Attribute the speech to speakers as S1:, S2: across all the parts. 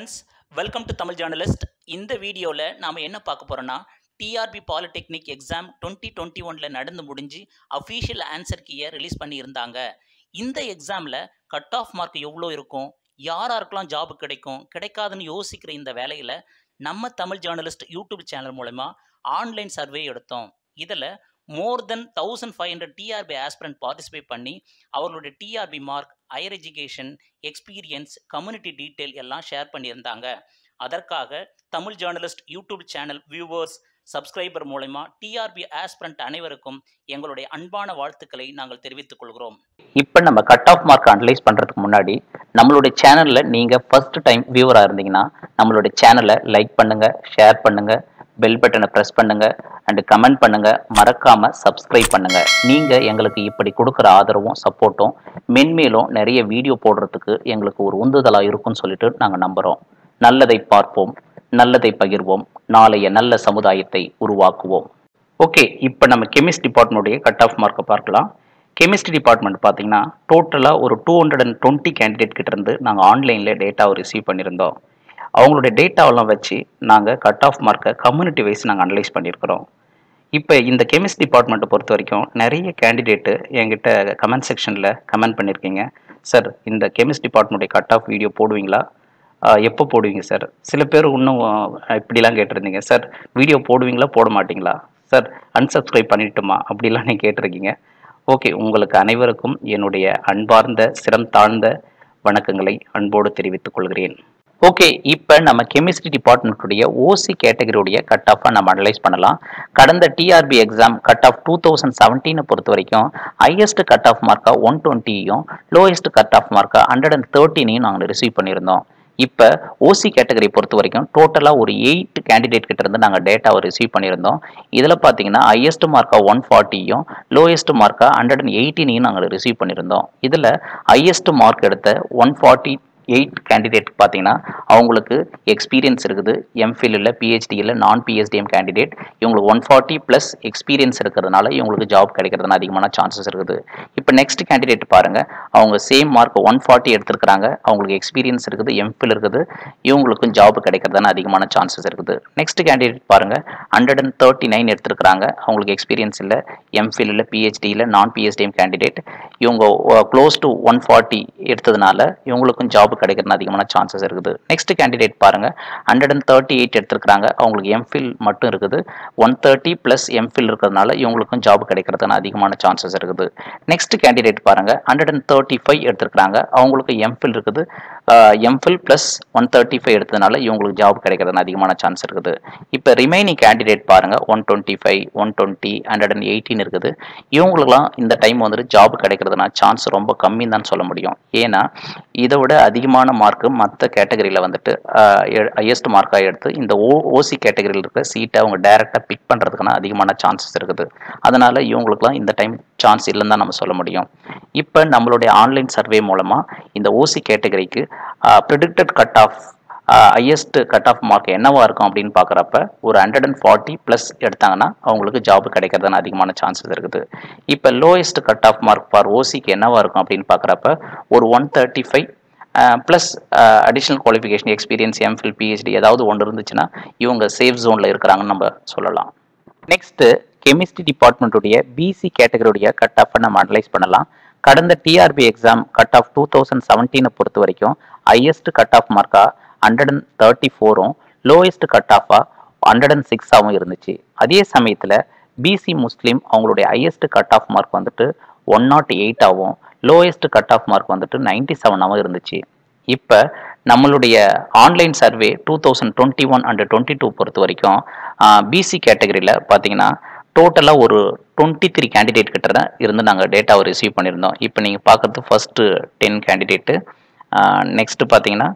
S1: friends welcome to Tamil journalist இந்த வீடியோவில் நாம் என்ன பார்க்க போகிறோன்னா TRB polytechnic exam twenty twenty ஒனில் நடந்து முடிஞ்சு அஃபீஷியல் ஆன்சர் கீயை ரிலீஸ் பண்ணியிருந்தாங்க இந்த எக்ஸாமில் கட் ஆஃப் மார்க் எவ்வளோ இருக்கும் யார் யாருக்கெல்லாம் ஜாப் கிடைக்கும் கிடைக்காதுன்னு யோசிக்கிற இந்த வேலையில் நம்ம தமிழ் ஜேர்னலிஸ்ட் யூடியூப் சேனல் மூலமா ஆன்லைன் சர்வே எடுத்தோம் இதில் more than thousand five hundred TRB aspirant participate பண்ணி அவர்களுடைய TRB mark higher education experience community detail எல்லாம் ஷேர் பண்ணியிருந்தாங்க அதற்காக Tamil journalist YouTube channel viewers subscriber மூலமா டிஆர்பி ஆஸ்பிரண்ட் அனைவருக்கும் எங்களுடைய அன்பான வாழ்த்துக்களை நாங்கள் தெரிவித்துக் கொள்கிறோம்
S2: இப்போ நம்ம கட் ஆஃப் மார்க் அனலைஸ் பண்ணுறதுக்கு முன்னாடி நம்மளுடைய சேனலில் நீங்கள் ஃபர்ஸ்ட் டைம் வியூவராக இருந்தீங்கன்னா நம்மளுடைய சேனலை லைக் பண்ணுங்கள் ஷேர் பண்ணுங்கள் பெல் பட்டனை ப்ரெஸ் பண்ணுங்கள் அண்டு கமெண்ட் பண்ணுங்கள் மறக்காமல் சப்ஸ்கிரைப் பண்ணுங்கள் நீங்கள் எங்களுக்கு இப்படி கொடுக்குற ஆதரவும் சப்போர்ட்டும் மென்மேலும் நிறைய வீடியோ போடுறதுக்கு எங்களுக்கு ஒரு உந்துதலாக இருக்கும்னு சொல்லிட்டு நாங்கள் நம்புகிறோம் நல்லதை பார்ப்போம் நல்லதை பகிர்வோம் நாளைய நல்ல சமுதாயத்தை உருவாக்குவோம் ஓகே இப்போ நம்ம கெமிஸ்ட் டிபார்ட்மெண்ட்டுடைய கட் ஆஃப் மார்க்கை பார்க்கலாம் கெமிஸ்ட்ரி டிபார்ட்மெண்ட் பார்த்தீங்கன்னா டோட்டலாக ஒரு two hundred and twenty candidate கிட்டேருந்து நாங்கள் ஆன்லைனில் டேட்டாவை ரிசீவ் பண்ணியிருந்தோம் அவங்களுடைய டேட்டாவெல்லாம் வச்சு நாங்கள் கட் ஆஃப் மார்க்கை கம்யூனிட்டி வைஸ் நாங்கள் அனலைஸ் பண்ணியிருக்கிறோம் இப்போ இந்த கெமிஸ்ட் டிபார்ட்மெண்ட்டை பொறுத்த வரைக்கும் நிறைய கேண்டிடேட்டு என்கிட்ட கமெண்ட் செக்ஷனில் கமெண்ட் பண்ணியிருக்கீங்க சார் இந்த கெமிஸ்ட் டிபார்ட்மெண்ட்டுடைய கட் ஆஃப் வீடியோ போடுவீங்களா ஆஹ் எப்போ போடுவீங்க சார் சில பேர் இன்னும் ஆஹ் இப்படிலாம் கேட்டிருந்தீங்க சார் வீடியோ போடுவீங்களா போட மாட்டீங்களா சார் unsubscribe பண்ணிட்டுமா அப்படிலாம் நீங்கள் கேட்டிருக்கீங்க ஓகே உங்களுக்கு அனைவருக்கும் என்னுடைய அன்பார்ந்த சிரம் தாழ்ந்த வணக்கங்களை அன்போடு தெரிவித்துக் கொள்கிறேன் ஓகே இப்போ நம்ம கெமிஸ்ட்ரி டிபார்ட்மெண்ட்டுடைய ஓசி கேட்டகரியுடைய கட் ஆஃபை நம்ம அனலைஸ் பண்ணலாம் கடந்த TRB exam cut off two thousand செவன்டீனை பொறுத்த வரைக்கும் ஹையஸ்ட் கட் ஆஃப் மார்க்காக ஒன் டுவெண்ட்டியும் லோயஸ்ட் கட் ஆஃப் மார்க்காக ஹண்ட்ரட் அண்ட் தேர்ட்டினையும் நாங்கள் ரிசீவ் பண்ணியிருந்தோம் இப்போ ஓசி கேட்டகரி பொறுத்த வரைக்கும் டோட்டலாக ஒரு எயிட் கேண்டிடேட் கிட்ட இருந்து நாங்கள் டேட்டாவை ரிசீவ் பண்ணியிருந்தோம் இதில் பார்த்தீங்கன்னா ஹையஸ்ட் மார்க்காக ஒன் ஃபார்ட்டியும் லோயஸ்ட் மார்க்காக ஹண்ட்ரட் அண்ட் எயிட்டீனையும் நாங்கள் ரிசீவ் பண்ணியிருந்தோம் இதில் ஹையஸ்ட் மார்க் எடுத்த ஒன் ஃபார்ட்டி எயிட் கேண்டிடேட் பார்த்தீங்கன்னா அவங்களுக்கு எக்ஸ்பீரியன்ஸ் இருக்குது எம்ஃபில்லில் பிஹெச்டியில் நான் பிஹெச்டிஎம் கேண்டிடேட் இவங்களுக்கு ஒன் ஃபார்ட்டி ப்ளஸ் எக்ஸ்பீரியன்ஸ் இருக்கிறதுனால இவங்களுக்கு ஜாப் கிடைக்கிறதுனா அதிகமான சான்சஸ் இருக்குது இப்போ நெக்ஸ்ட் கேண்டிடேட் பாருங்கள் அவங்க சேம் மார்க் ஒன் ஃபார்ட்டி எடுத்திருக்கிறாங்க அவங்களுக்கு எக்ஸ்பீரியன்ஸ் இருக்குது எம்ஃபில் இருக்குது இவங்களுக்கும் ஜாப் கிடைக்கிறதுனா அதிகமான சான்சஸ் இருக்குது நெக்ஸ்ட் கேண்டிடேட் பாருங்கள் ஹண்ட்ரட் அண்ட் தேர்ட்டி நைன் எடுத்திருக்கிறாங்க அவங்களுக்கு எக்ஸ்பீரியன்ஸ் இல்லை எம்ஃபில்லில் பிஹெச்டியில் நான் பிஹெச்டிஎம் கேண்டிடேட் இவங்க க்ளோஸ் டு ஒன் ஃபார்ட்டி எடுத்ததுனால இவங்களுக்கும் ஜாப் கிடைக்கிறதுனா அதிகமான சான்சஸ் இருக்குது நெக்ஸ்ட் கேண்டிடேட் பாருங்க ஹண்ட்ரட் அண்ட் தேர்ட்டி எயிட் எடுத்திருக்கிறாங்க அவங்களுக்கு எம்ஃபில் மட்டும் இருக்குது ஒன் தேர்ட்டி ப்ளஸ் எம்ஃபில் இருக்கிறதுனால இவங்களுக்கும் ஜாப் கிடைக்கிறதுனா அதிகமான சான்சஸ் இருக்குது நெக்ஸ்ட் கேண்டிடேட் பாருங்க ஹண்ட்ரட் அண்ட் தேர்ட்டி ஃபைவ் எடுத்திருக்கிறாங்க அவங்களுக்கு எம்ஃபில் இருக்குது MPhil plus one thirty five எடுத்ததுனால இவங்களுக்கு ஜாப் கிடைக்கிறதுனா அதிகமான சான்ஸ் இருக்குது இப்போ ரிமைனிங் கேண்டிடேட் பாருங்க one twenty five one twenty hundred and eighteen இருக்குது இவங்களுக்குலாம் இந்த டைம் வந்துட்டு ஜாப் கிடைக்கிறதுனா சான்ஸ் ரொம்ப கம்மி தான் சொல்ல முடியும் ஏன்னா இதை விட அதிகமான மார்க்கு மற்ற கேட்டகரியில் வந்துட்டு ஹையஸ்ட் மார்க்காக எடுத்து இந்த ஓ ஓசி கேட்டகரியில் இருக்கிற சீட்டை அவங்க டைரெக்டாக பிக் பண்ணுறதுக்கான அதிகமான சான்சஸ் இருக்குது அதனால் இவங்களுக்குலாம் இந்த டைம் சான்ஸ் இல்லைன்னு தான் நம்ம சொல்ல முடியும் இப்போ நம்மளுடைய ஆன்லைன் சர்வே மூலமாக இந்த ஓசி கேட்டகரிக்கு predicted cut off highest cut off mark என்னவா இருக்கும் அப்படின்னு பார்க்குறப்ப ஒரு ஹண்ட்ரட் அண்ட் ஃபார்ட்டி ப்ளஸ் எடுத்தாங்கன்னா அவங்களுக்கு ஜாப் கிடைக்கிறதுன அதிகமான சான்சஸ் இருக்குது இப்போ lowest cut off mark for ஓசிக்கு என்னவா இருக்கும் அப்படின்னு பார்க்குறப்ப ஒரு one thirty five plus additional qualification experience MPhil PhD ஏதாவது ஒன்று இருந்துச்சுன்னா இவங்க சேஃப் ஜோனில் இருக்கிறாங்கன்னு நம்ம சொல்லலாம் நெக்ஸ்ட்டு கெமிஸ்ட்ரி டிபார்ட்மெண்ட்டுடைய பிசி கேட்டகரியுடைய கட் ஆஃபை நம்ம அனலைஸ் பண்ணலாம் கடந்த TRB exam cut off two thousand செவன்டீனை பொறுத்த வரைக்கும் ஹையஸ்ட் கட் ஆஃப் மார்க்காக ஹண்ட்ரட் அண்ட் தேர்ட்டி ஃபோரும் லோயஸ்ட் கட் ஆஃபாக ஹண்ட்ரட் அண்ட் சிக்ஸாகவும் இருந்துச்சு அதே சமயத்தில் பிசி முஸ்லீம் அவங்களுடைய ஹையஸ்ட் கட் ஆஃப் மார்க் வந்துட்டு ஒன் நாட் எயிட்டாகவும் லோயஸ்ட் கட் ஆஃப் மார்க் வந்துட்டு நைன்டி செவனாகவும் இருந்துச்சு இப்போ நம்மளுடைய online survey two thousand twenty one and twenty two பொறுத்த வரைக்கும் பிசி கேட்டகரியில் பார்த்தீங்கன்னா டோட்டலாக ஒரு டுவெண்ட்டி த்ரீ கேண்டிடேட் கிட்ட தான் இருந்து நாங்கள் டேட்டாவை ரிசீவ் பண்ணியிருந்தோம் இப்போ நீங்கள் பார்க்குறது ஃபஸ்ட்டு டென் கேண்டிடேட்டு நெக்ஸ்ட்டு பார்த்தீங்கன்னா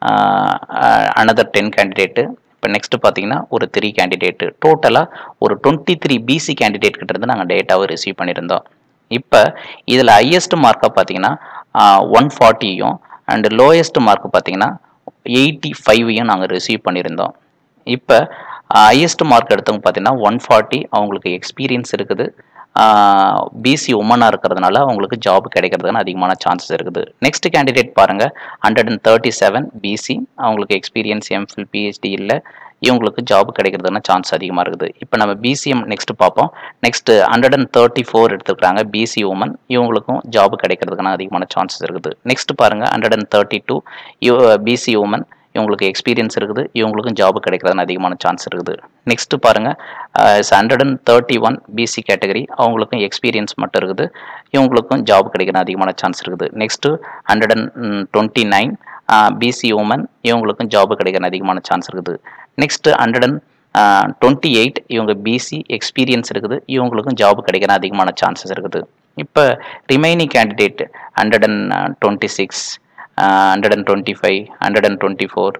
S2: அனதர் டென் கேண்டிடேட்டு இப்போ நெக்ஸ்ட் பார்த்தீங்கன்னா ஒரு த்ரீ கேண்டிடேட்டு டோட்டலாக ஒரு டுவெண்ட்டி த்ரீ பிசி கேண்டிடேட் கிட்ட இருந்து நாங்கள் டேட்டாவை ரிசீவ் பண்ணியிருந்தோம் இப்போ இதில் ஹையஸ்ட் மார்க்கை பார்த்தீங்கன்னா ஒன் ஃபார்ட்டியும் அண்டு லோயஸ்ட் மார்க் பார்த்தீங்கன்னா எயிட்டி ஃபைவையும் நாங்கள் ரிசீவ் பண்ணியிருந்தோம் இப்போ ஹையஸ்ட் மார்க் எடுத்தவங்க பார்த்தீங்கன்னா ஒன் ஃபார்ட்டி அவங்களுக்கு எக்ஸ்பீரியன்ஸ் இருக்குது பிசி உமனாக இருக்கிறதுனால அவங்களுக்கு ஜாப் கிடைக்கிறதுக்கு அதிகமான சான்சஸ் இருக்குது நெக்ஸ்ட் கேண்டிடேட் பாருங்க hundred and thirty seven BC அவங்களுக்கு எக்ஸ்பீரியன்ஸ் எம்ஃபில் பிஹெச்டி இல்லை இவங்களுக்கு ஜாப் கிடைக்கிறதுனா சான்ஸ் அதிகமாக இருக்குது இப்போ நம்ம பிசிஎம் நெக்ஸ்ட் பார்ப்போம் next hundred and thirty four எடுத்துக்கிறாங்க பிசி உமன் இவங்களுக்கும் ஜாப் கிடைக்கிறதுக்கான அதிகமான சான்சஸ் இருக்குது நெக்ஸ்ட் பாருங்க hundred and thirty two BC woman இவங்களுக்கு எக்ஸ்பீரியன்ஸ் இருக்குது இவங்களுக்கும் ஜாப் கிடைக்கிறதுன்னு அதிகமான சான்ஸ் இருக்குது நெக்ஸ்ட் பாருங்க hundred and thirty one BC category அவங்களுக்கும் எக்ஸ்பீரியன்ஸ் மட்டும் இருக்குது இவங்களுக்கும் ஜாப் கிடைக்கிற அதிகமான சான்ஸ் இருக்குது next hundred and twenty nine BC woman இவங்களுக்கும் ஜாப் கிடைக்கிற அதிகமான சான்ஸ் இருக்குது next hundred and twenty eight இவங்க பிசி எக்ஸ்பீரியன்ஸ் இருக்குது இவங்களுக்கும் ஜாப் கிடைக்கிற அதிகமான சான்சஸ் இருக்குது இப்போ remaining candidate hundred and twenty six hundred and twenty five hundred and twenty four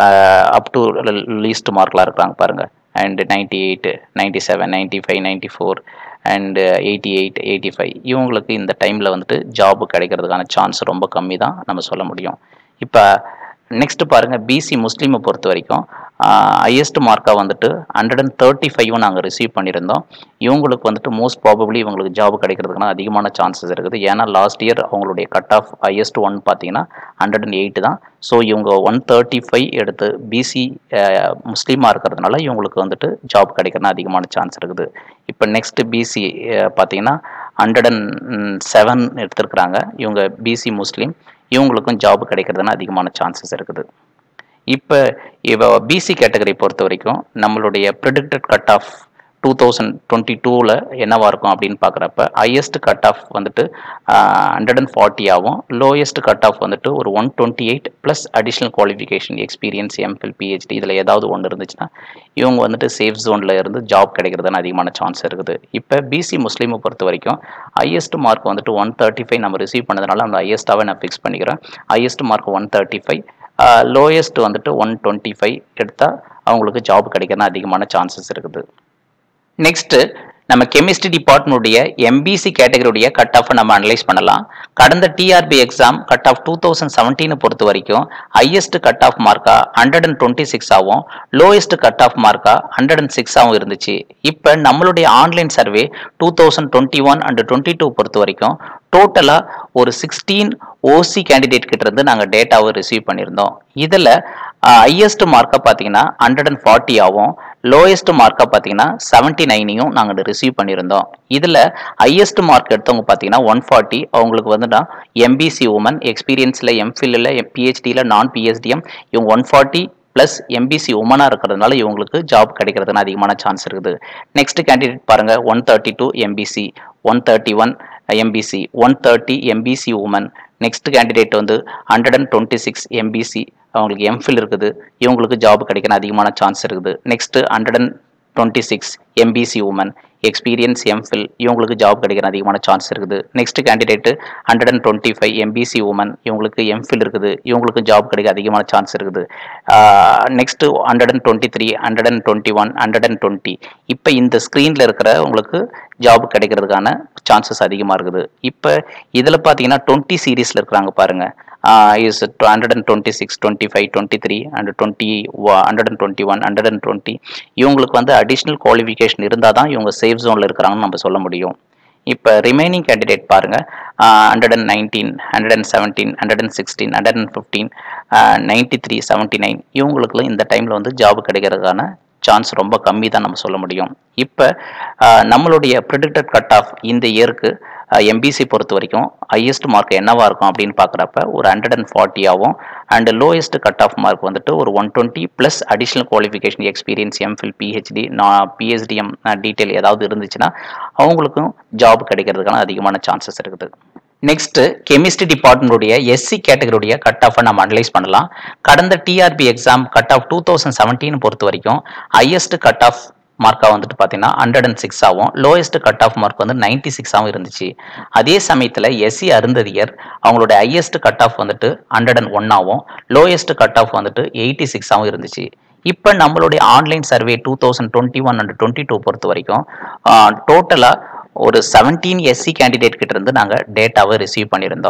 S2: up to least மார்க்லாம் இருக்கிறாங்க பாருங்க and ninety eight ninety seven ninety five ninety four and eighty eight eighty five இவங்களுக்கு இந்த டைமில் வந்துட்டு job கிடைக்கிறதுக்கான chance ரொம்ப கம்மி தான் நம்ம சொல்ல முடியும் இப்போ நெக்ஸ்ட் பாருங்க பிசி முஸ்லீமை பொறுத்த வரைக்கும் ஹையஸ்ட் மார்க்காக வந்துட்டு ஹண்ட்ரட் அண்ட் தேர்ட்டி ஃபைவும் நாங்கள் ரிசீவ் பண்ணியிருந்தோம் இவங்களுக்கு வந்துட்டு மோஸ்ட் ப்ராபப்ளி இவங்களுக்கு ஜாப் கிடைக்கிறதுக்கான அதிகமான சான்சஸ் இருக்குது ஏன்னா லாஸ்ட் இயர் அவங்களுடைய கட் ஆஃப் ஹையஸ்ட் ஒன் பார்த்தீங்கன்னா ஹண்ட்ரட் அண்ட் எயிட் தான் ஸோ இவங்க ஒன் தேர்ட்டி ஃபைவ் எடுத்து பிசி முஸ்லீமாக இருக்கிறதுனால இவங்களுக்கு வந்துட்டு ஜாப் கிடைக்கிறதுனா அதிகமான சான்ஸ் இருக்குது இப்போ நெக்ஸ்ட் பிசி பார்த்தீங்கன்னா ஹண்ட்ரட் அண்ட் செவன் எடுத்திருக்கிறாங்க இவங்க பிசி முஸ்லீம் இவங்களுக்கும் ஜாப் கிடைக்கிறதுனா அதிகமான சான்சஸ் இருக்குது இப்போ இவ பிசி கேட்டகரி பொறுத்த வரைக்கும் நம்மளுடைய predicted cut off two thousand twenty டூவில் என்னவா இருக்கும் அப்படின்னு பார்க்குறப்ப ஹையஸ்ட் கட் ஆஃப் வந்துட்டு ஹண்ட்ரட் அண்ட் ஃபார்ட்டி ஆகும் லோயஸ்ட் கட் ஆஃப் வந்துட்டு ஒரு one twenty eight plus additional qualification experience MPhil PhD இதில் ஏதாவது ஒன்று இருந்துச்சுன்னா இவங்க வந்துட்டு சேஃப் ஜோனில் இருந்து ஜாப் கிடைக்கிறதுன்னு அதிகமான சான்ஸ் இருக்குது இப்போ பிசி முஸ்லீமை பொறுத்த வரைக்கும் ஹையஸ்ட் மார்க் வந்துட்டு ஒன் தேர்ட்டி ஃபைவ் நம்ம ரிசீவ் பண்ணதுனால அந்த ஹையஸ்ட்டாகவே நான் ஃபிக்ஸ் பண்ணிக்கிறேன் highest mark one thirty five lowest வந்துட்டு ஒன் டுவெண்ட்டி ஃபைவ் எடுத்தால் அவங்களுக்கு ஜாப் கிடைக்கிறதுனா அதிகமான சான்சஸ் இருக்குது நெக்ஸ்ட் நம்ம கெமிஸ்ட்ரி டிபார்ட்மெண்ட்டுடைய எம்பிசி கேட்டகரியுடைய கட் ஆஃப் நம்ம அனலைஸ் பண்ணலாம் கடந்த TRB exam cut off two thousand செவன்டீனை பொறுத்த வரைக்கும் ஹையஸ்ட் கட் ஆஃப் மார்க்கா ஹண்ட்ரட் அண்ட் டுவெண்ட்டி சிக்ஸ் ஆகும் லோயஸ்ட் கட் ஆஃப் மார்க்கா ஹண்ட்ரட் அண்ட் சிக்ஸ் ஆகும் இருந்துச்சு இப்போ நம்மளுடைய online survey two thousand twenty one and twenty two பொறுத்த வரைக்கும் டோட்டலாக ஒரு சிக்ஸ்டீன் ஓசி கேண்டிடேட் கிட்ட இருந்து நாங்கள் டேட்டாவை ரிசீவ் பண்ணியிருந்தோம் இதில் ஹையஸ்ட் மார்க்காக பார்த்தீங்கன்னா ஹண்ட்ரட் அண்ட் ஃபார்ட்டி ஆகும் லோயஸ்ட் மார்க்காக பார்த்தீங்கன்னா செவன்ட்டி நைனையும் நாங்கள் ரிசீவ் பண்ணியிருந்தோம் இதில் ஹையஸ்ட் மார்க் எடுத்தவங்க பார்த்தீங்கன்னா ஒன் ஃபார்ட்டி அவங்களுக்கு வந்துட்டா எம்பிசி உமன் எக்ஸ்பீரியன்ஸில் எம்ஃபில்லில் பிஹெச்டியில் நான் பிஹெச்டிஎம் இவங்க ஒன் ஃபார்ட்டி ப்ளஸ் எம்பிசி உமனாக இருக்கிறதுனால இவங்களுக்கு ஜாப் கிடைக்கிறதுன்னு அதிகமான சான்ஸ் இருக்குது நெக்ஸ்ட் கேண்டிடேட் பாருங்க one thirty two MBC one thirty one MBC one thirty MBC woman next candidate வந்து hundred and twenty six MBC அவங்களுக்கு எம்ஃபில் இருக்குது இவங்களுக்கு ஜாப் கிடைக்கிற அதிகமான சான்ஸ் இருக்குது next hundred and twenty six MBC woman experience MPhil இவங்களுக்கு job கிடைக்கிற அதிகமான சான்ஸ் இருக்குது next candidate hundred and twenty five MBC woman இவங்களுக்கு எம்ஃபில் இருக்குது இவங்களுக்கு ஜாப் கிடைக்க அதிகமான சான்ஸ் இருக்குது next hundred and twenty three hundred and twenty one hundred and twenty இப்போ இந்த ஸ்க்ரீனில் இருக்கிற உங்களுக்கு ஜாப் கிடைக்கிறதுக்கான சான்சஸ் அதிகமாக இருக்குது இப்போ இதில் பார்த்தீங்கன்னா டுவெண்ட்டி சீரீஸில் இருக்கிறாங்க பாருங்க is hundred and twenty six twenty five twenty three and twenty hundred and twenty one hundred and twenty இவங்களுக்கு வந்து அடிஷ்னல் குவாலிஃபிகேஷன் இருந்தால் தான் இவங்க சேஃப் ஜோனில் இருக்கிறாங்கன்னு நம்ம சொல்ல முடியும் இப்போ ரிமைனிங் கேண்டிடேட் பாருங்க hundred and nineteen hundred and seventeen hundred and sixteen hundred and fifteen ninety three seventy nine இவங்களுக்குலாம் இந்த டைமில் வந்து ஜாப் கிடைக்கிறதுக்கான சான்ஸ் ரொம்ப கம்மி தான் நம்ம சொல்ல முடியும் இப்போ நம்மளுடைய ப்ரிடிக்டட் கட் ஆஃப் இந்த இயருக்கு எம்பிசி பொறுத்த வரைக்கும் ஹையஸ்ட் மார்க் என்னவா இருக்கும் அப்படின்னு பார்க்குறப்ப ஒரு ஹண்ட்ரட் அண்ட் ஃபார்ட்டி ஆகும் and lowest cut off mark வந்துட்டு ஒரு one twenty plus additional qualification experience MPhil PhD நான் பிஹெச்டிஎம் டீட்டெயில் ஏதாவது இருந்துச்சுன்னா அவங்களுக்கும் ஜாப் கிடைக்கிறதுக்கான அதிகமான சான்சஸ் இருக்குது நெக்ஸ்ட் கெமிஸ்ட்ரி டிபார்ட்மெண்ட்டுடைய எஸ்சி கேட்டகரியுடைய கட் ஆஃபை நம்ம அனலைஸ் பண்ணலாம் கடந்த TRB exam cut off two thousand seventeen பொறுத்த வரைக்கும் ஹையஸ்ட் கட் ஆஃப் மார்க்காக வந்துட்டு பார்த்தீங்கன்னா ஹண்ட்ரட் அண்ட் சிக்ஸ் ஆகும் லோயஸ்ட் கட் ஆஃப் மார்க் வந்து நைன்டி சிக்ஸாகவும் இருந்துச்சு அதே சமயத்தில் எஸ்சி அருந்ததியர் அவங்களோட ஹையஸ்ட் கட் ஆஃப் வந்துட்டு ஹண்ட்ரட் அண்ட் ஒன் ஆகும் லோயஸ்ட் கட் ஆஃப் வந்துட்டு எயிட்டி சிக்ஸாகவும் இருந்துச்சு இப்போ நம்மளுடைய online survey two thousand twenty one and twenty two பொறுத்த வரைக்கும் டோட்டலாக ஒரு செவன்டீன் எஸ்சி கேண்டிடேட் கிட்ட இருந்து நாங்கள் டேட்டாவை ரிசீவ் பண்ணியிருந்தோம்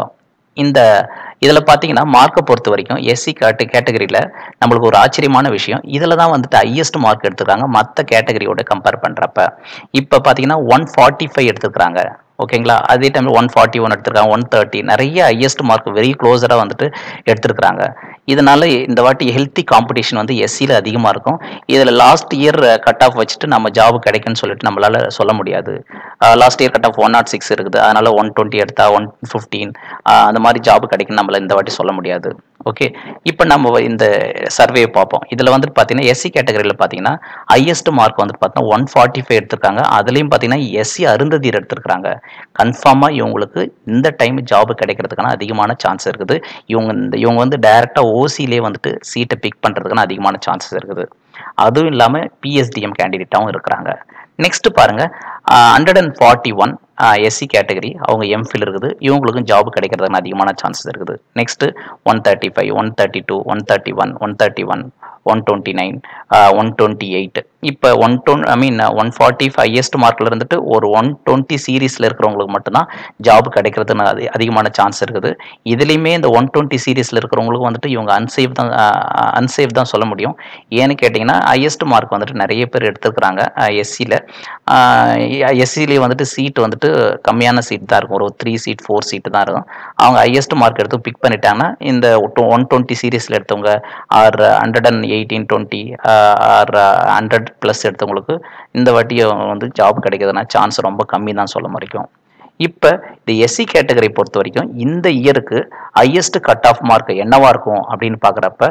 S2: இந்த இதில் பார்த்தீங்கன்னா மார்க்கை பொறுத்த வரைக்கும் எஸ்சி கேட்ட கேட்டகரியில் நம்மளுக்கு ஒரு ஆச்சரியமான விஷயம் இதில் தான் வந்துட்டு ஹையஸ்ட் மார்க் எடுத்துருக்காங்க மற்ற கேட்டகரியோட கம்பேர் பண்ணுறப்ப இப்போ பார்த்தீங்கன்னா ஒன் ஃபார்ட்டி ஃபைவ் எடுத்துருக்காங்க ஓகேங்களா அதே டைமில் ஒன் ஃபார்ட்டி ஒன் எடுத்திருக்காங்க ஒன் தேர்ட்டி நிறைய ஹையஸ்ட் மார்க் வெரி க்ளோஸராக வந்துட்டு எடுத்திருக்கிறாங்க இதனால இந்த வாட்டி ஹெல்த்தி காம்படிஷன் வந்து எஸ்சியில் அதிகமாக இருக்கும் இதில் லாஸ்ட் இயர் கட் ஆஃப் வச்சுட்டு நம்ம ஜாப் கிடைக்குன்னு சொல்லிட்டு நம்மளால சொல்ல முடியாது last year cut off one nought six இருக்குது அதனால ஒன் டுவெண்ட்டி எடுத்தா ஒன் ஃபிஃப்டீன் அந்த மாதிரி ஜாப் கிடைக்குன்னு நம்மள இந்த வாட்டி சொல்ல முடியாது ஓகே இப்போ நம்ம இந்த சர்வே பார்ப்போம் இதில் வந்துட்டு பார்த்தீங்கன்னா எஸ்சி கேட்டகரியில் பார்த்தீங்கன்னா ஹையஸ்ட் மார்க் வந்துட்டு பார்த்தீங்கன்னா ஒன் ஃபார்ட்டி ஃபைவ் எடுத்திருக்காங்க அதுலேயும் பார்த்தீங்கன்னா எஸ்சி அருந்ததியர் எடுத்திருக்காங்க கன்ஃபார்மாக இவங்களுக்கு இந்த டைம் ஜாப் கிடைக்கிறதுக்கான அதிகமான சான்ஸ் இருக்குது இவங்க இந்த இவங்க வந்து டைரெக்டாக ஓசிலே வந்துட்டு சீட்டை பிக் பண்ணுறதுக்கான அதிகமான சான்சஸ் இருக்குது அதுவும் இல்லாமல் பிஎஸ்டிஎம் கேண்டிடேட்டாகவும் இருக்கிறாங்க நெக்ஸ்ட் பாருங்க hundred and forty one SC category அவங்க எம்ஃபில் இருக்குது இவங்களுக்கும் ஜாப் கிடைக்கிறதுக்கு அதிகமான சான்சஸ் இருக்குது next one thirty five one thirty two one thirty one one thirty one one twenty nine one twenty eight இப்போ one ton I mean one forty highest மார்க்கில் இருந்துட்டு ஒரு ஒன் டுவெண்ட்டி சீரீஸில் இருக்கிறவங்களுக்கு மட்டும்தான் ஜாப் கிடைக்கிறதுன்னு அது அதிகமான சான்ஸ் இருக்குது இதுலேயுமே இந்த ஒன் டுவெண்ட்டி சீரீஸில் இருக்கிறவங்களுக்கு வந்துட்டு இவங்க அன்சேஃப் தான் அன்சேஃப் தான் சொல்ல முடியும் ஏன்னு கேட்டிங்கன்னா ஹையஸ்ட் மார்க் வந்துட்டு நிறைய பேர் எடுத்துருக்குறாங்க எஸ்சியில் எஸ்சிலேயே வந்துட்டு சீட் வந்துட்டு கம்மியான சீட் தான் இருக்கும் ஒரு த்ரீ சீட் ஃபோர் சீட்டு தான் இருக்கும் அவங்க ஹையஸ்ட் மார்க் எடுத்து பிக் பண்ணிட்டாங்கன்னா இந்த ஒன் டுவெண்ட்டி சீரீஸில் எடுத்தவங்க or hundred and eighteen twenty or hundred plus எடுத்தவங்களுக்கு இந்த வாட்டி வந்து ஜாப் கிடைக்கிறதுனா சான்ஸ் ரொம்ப கம்மி தான் சொல்ல முடியும் இப்போ இந்த எஸ்சி கேட்டகரி பொறுத்த வரைக்கும் இந்த இயருக்கு ஹையஸ்ட் கட் ஆஃப் மார்க் என்னவா இருக்கும் அப்படின்னு பார்க்குறப்ப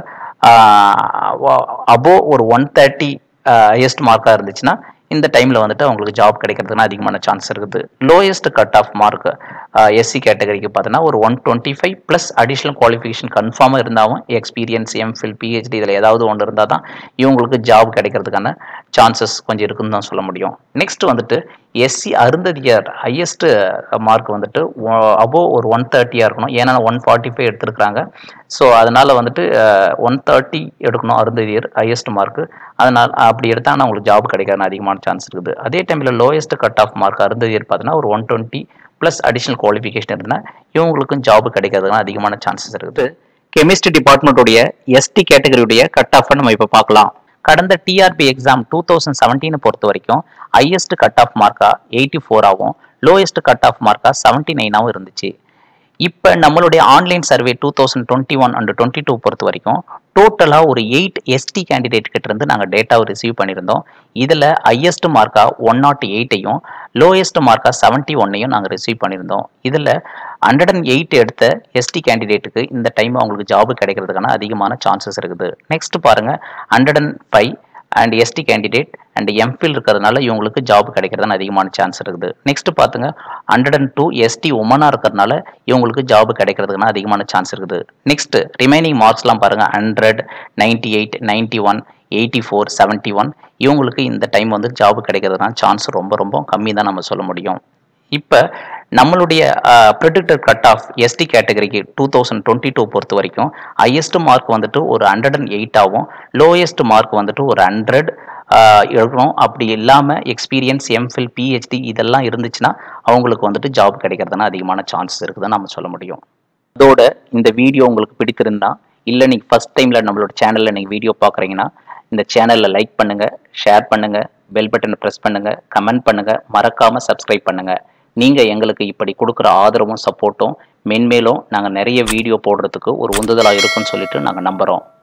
S2: அபோ ஒரு ஒன் தேர்ட்டி ஹையஸ்ட் மார்க்காக இருந்துச்சுன்னா இந்த டைமில் வந்துட்டு அவங்களுக்கு ஜாப் கிடைக்கிறதுனா அதிகமான சான்ஸ் இருக்குது lowest cut off mark SC கேட்டகரிக்கு பார்த்தோன்னா ஒரு one twenty five plus additional qualification கன்ஃபார்மாக இருந்தாலும் எக்ஸ்பீரியன்ஸ் எம்ஃபில் பிஹெச்டி இதில் ஏதாவது ஒன்று இருந்தால் தான் இவங்களுக்கு ஜாப் கிடைக்கிறதுக்கான சான்சஸ் கொஞ்சம் இருக்குன்னு தான் சொல்ல முடியும் நெக்ஸ்ட் வந்துட்டு எஸ்சி அருந்ததியர் ஹையஸ்ட் மார்க் வந்துட்டு அபோவ் ஒரு ஒன் தேர்ட்டியாக இருக்கணும் ஏன்னா ஒன் ஃபார்ட்டி ஃபைவ் எடுத்திருக்கிறாங்க ஸோ அதனால் வந்துட்டு ஒன் தேர்ட்டி எடுக்கணும் அருந்ததியர் ஹையஸ்ட் மார்க்கு அதனால் அப்படி எடுத்தாங்கன்னா அவங்களுக்கு ஜாப் கிடைக்காத அதிகமான சான்ஸ் இருக்குது அதே டைமில் lowest cut off mark Arunthathiyar பார்த்தீங்கன்னா ஒரு one twenty plus additional qualification இருந்தால் இவங்களுக்கும் ஜாப் கிடைக்கிறதுக்கான அதிகமான சான்சஸ் இருக்குது கெமிஸ்ட்ரி டிபார்ட்மெண்ட்டுடைய எஸ்டி கேட்டகரியுடைய கட் ஆஃப் நம்ம இப்போ பார்க்கலாம் கடந்த டிஆர்பி எக்ஸாம் டூ தௌசண்ட் செவன்டீனை பொறுத்த வரைக்கும் ஹையஸ்ட் கட் ஆஃப் மார்க்கா எயிட்டி ஃபோராகவும் லோயஸ்ட் கட் ஆஃப் மார்க்கா செவன்ட்டி நைனாகவும் இருந்துச்சு இப்போ நம்மளுடைய online survey two thousand twenty one and twenty two பொறுத்த வரைக்கும் டோட்டலாக ஒரு எயிட் எஸ்டி கேண்டிடேட் கிட்ட இருந்து நாங்கள் டேட்டாவை ரிசீவ் பண்ணியிருந்தோம் இதில் ஹையஸ்ட் மார்க்கா ஒன் நாட் எயிட்டையும் லோயஸ்ட் மார்க்கா செவன்ட்டி ஒன்னையும் நாங்கள் ரிசீவ் பண்ணியிருந்தோம் இதில் ஹண்ட்ரட் அண்ட் எயிட் எடுத்த எஸ்டி கேண்டிடேட்டுக்கு இந்த டைம் அவங்களுக்கு ஜாப் கிடைக்கிறதுக்கான அதிகமான சான்சஸ் இருக்குது நெக்ஸ்ட் பாருங்க hundred and five and ST candidate and MPhil இருக்கிறதுனால இவங்களுக்கு ஜாப் கிடைக்கிறதுன்னு அதிகமான சான்ஸ் இருக்குது நெக்ஸ்ட் பார்த்துங்க ஹண்ட்ரட் அண்ட் டூ எஸ்டி உமனாக இருக்கிறதுனால இவங்களுக்கு ஜாப் கிடைக்கிறதுக்குனா அதிகமான சான்ஸ் இருக்குது நெக்ஸ்ட் ரிமைனிங் மார்க்ஸ்லாம் பாருங்க hundred ninety eight ninety one eighty four seventy one இவங்களுக்கு இந்த டைம் வந்து ஜாப் கிடைக்கிறதுனா சான்ஸ் ரொம்ப ரொம்ப கம்மி தான் நம்ம சொல்ல முடியும் இப்போ நம்மளுடைய ப்ரிடிக்டர் கட் ஆஃப் எஸ்டி கேட்டகரிக்கு டூ தௌசண்ட் டுவெண்ட்டி டூ பொறுத்த வரைக்கும் ஹையஸ்ட் மார்க் வந்துட்டு ஒரு ஹண்ட்ரட் அண்ட் எயிட்டாகவும் லோயஸ்ட் மார்க் வந்துட்டு ஒரு ஹண்ட்ரட் இருக்கணும் அப்படி இல்லாமல் எக்ஸ்பீரியன்ஸ் எம்ஃபில் பிஹெச்டி இதெல்லாம் இருந்துச்சுன்னா அவங்களுக்கு வந்துட்டு ஜாப் கிடைக்கிறதுனா அதிகமான சான்சஸ் இருக்குதுன்னு நம்ம சொல்ல முடியும் அதோட இந்த வீடியோ உங்களுக்கு பிடித்திருந்தா இல்லை நீங்கள் ஃபஸ்ட் டைமில் நம்மளோட சேனலில் நீங்கள் வீடியோ பார்க்குறீங்கன்னா இந்த சேனலில் லைக் பண்ணுங்கள் ஷேர் பண்ணுங்கள் பெல் பட்டனை ப்ரெஸ் பண்ணுங்கள் கமெண்ட் பண்ணுங்கள் மறக்காமல் சப்ஸ்கிரைப் பண்ணுங்கள் நீங்கள் எங்களுக்கு இப்படி கொடுக்குற ஆதரவும் சப்போர்ட்டும் மென்மேலும் நாங்கள் நிறைய வீடியோ போடுறதுக்கு ஒரு உந்துதலாக இருக்கும்னு சொல்லிட்டு நாங்கள் நம்புகிறோம்